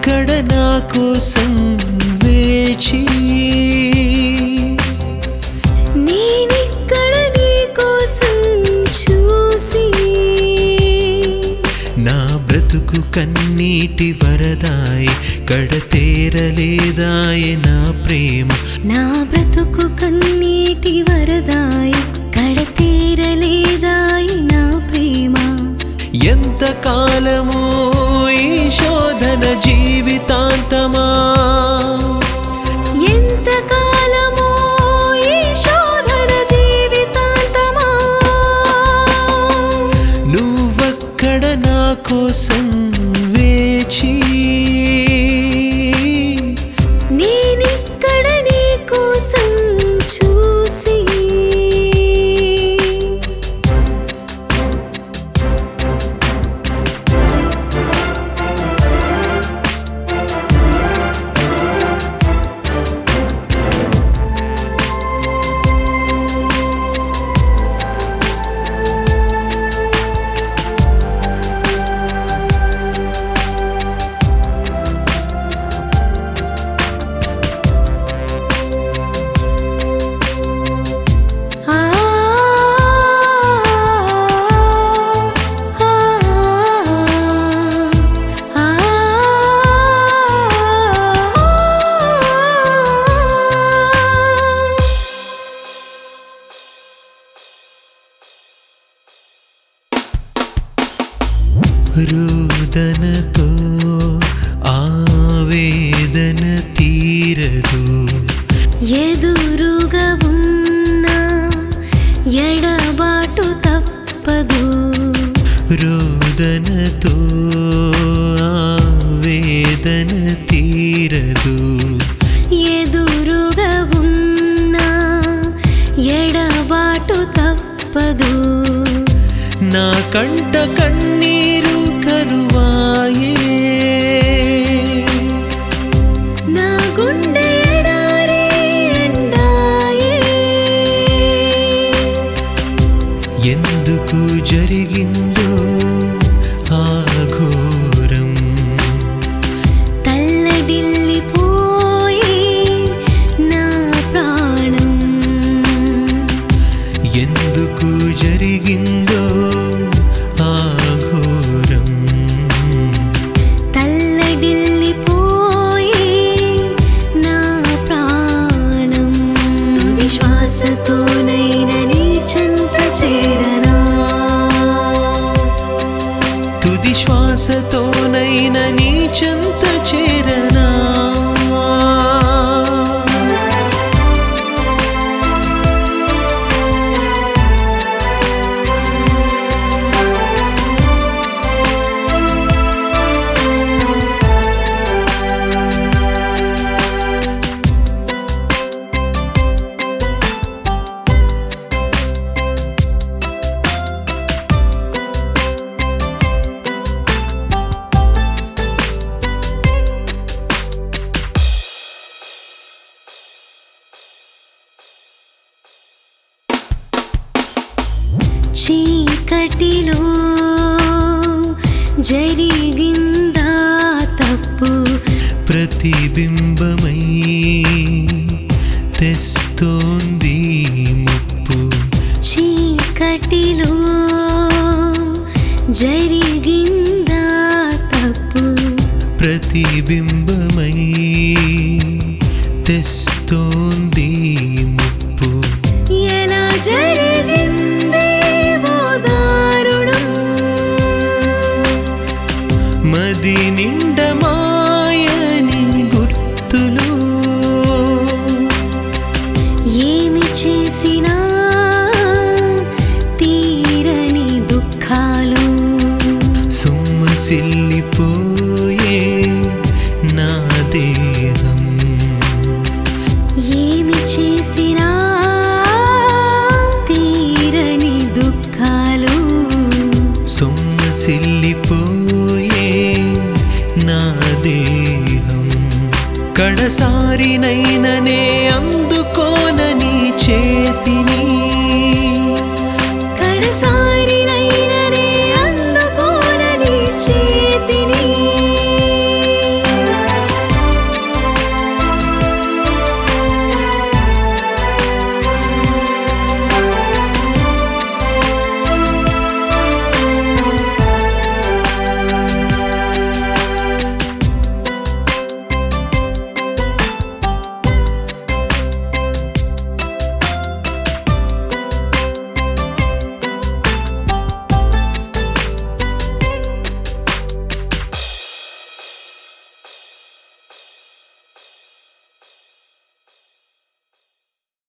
నువ్వెక్కడ నా కోసం వేచి నేనిక్కడ నీ కోసం చూసి నా బ్రతుకు కన్నీటి వరదాయి కడతేరలేదాయ నా ప్రేమ నా బ్రతుకు కన్నీటి వరదాయి కడతీరలేదాయి నా ప్రేమ ఎంత కాలము ఈ శోధన జీవితాంతమా ఎంత కాలమో ఈ శోధన జీవితాంతమా నువ్వక్కడ నా కోసం వేచి నేనిక్కడ నీ కోసం చూసి ఆ ఆ రోదనతో ఆవేదన తీరదు ఎదురుగా ఉన్న ఎడబాటు తప్పదు రోదనతో ఆవేదన తీరదు ఎదురుగా ఉన్న ఎడబాటు తప్పదు నా కంట కన్నీరు కరువాయే నా గుండె ఎడారి ఎండాయే ఎందుకు జరిగిందో ఆ ఘోరం తల్లడిల్లిపోయి నా ప్రాణం ఎందుకు జరిగిందో ఆ ఘోరం తల్లడిల్లిపోయి నా ప్రాణం విశ్వాసతోనైన నీ చెంత చేరనా తుది శ్వాసతోనైన నీ చెంత చేరనా చీకటిలో జరిగిందా తప్పు ప్రతిబింబమై తెస్తోంది ముప్పు చీకటిలో జరిగిందా తప్పు ప్రతిబింబమై తెస్తోంది ముప్పు ఎలా జరిగింది ఓ దారుణం మది నిండమాయని గుర్తులు ఏమి చేసినా తీరని దుఃఖాలు సొమ్మసిల్లిపోయే నా దేహం ఏమి చేసినా తీరని దుఃఖాలు సొమ్మసిల్లిపోయే నా దేహం కడసారినైననే అందుకోనని చేతిని